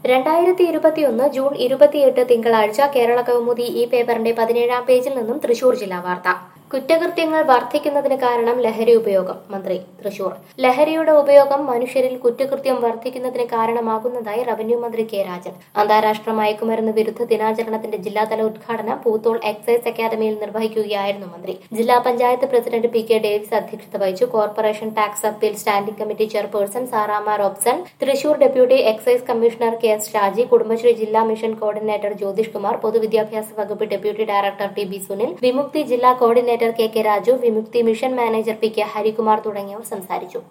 രണ്ടായിരത്തി ഇരുപത്തിയൊന്ന് ജൂൺ ഇരുപത്തിയെട്ട് തിങ്കളാഴ്ച കേരള കൗമുദി ഈ പേപ്പറിന്റെ പതിനേഴാം പേജിൽ നിന്നും തൃശൂർ ജില്ലാ വാർത്ത കുറ്റകൃത്യങ്ങൾ വർദ്ധിക്കുന്നതിന് കാരണം ലഹരി ഉപയോഗം മന്ത്രി തൃശൂർ ലഹരിയുടെ ഉപയോഗം മനുഷ്യരിൽ കുറ്റകൃത്യം വർദ്ധിക്കുന്നതിന് കാരണമാകുന്നതായി റവന്യൂ മന്ത്രി കെ രാജൻ അന്താരാഷ്ട്ര മയക്കുമരുന്ന് വിരുദ്ധ ദിനാചരണത്തിന്റെ ജില്ലാതല ഉദ്ഘാടനം പൂത്തോൾ എക്സൈസ് അക്കാദമിയിൽ നിർവഹിക്കുകയായിരുന്നു മന്ത്രി ജില്ലാ panchayat president P K Davis അധ്യക്ഷത വഹിച്ചു corporation tax appeal standing committee chairperson Sarama Robson Thrissur deputy excise commissioner K S Shaji Kudumbashree ജില്ലാ മിഷൻ കോർഡിനേറ്റർ ജ്യോതിഷ് കുമാർ പൊതുവിദ്യാഭ്യാസ വകുപ്പ് deputy director T B Sunil Vimukthi ജില്ലാ coordinator K K Raju Vimukthi mission manager P K Harikumar തുടങ്ങിയവർ സംസാരിച്ചു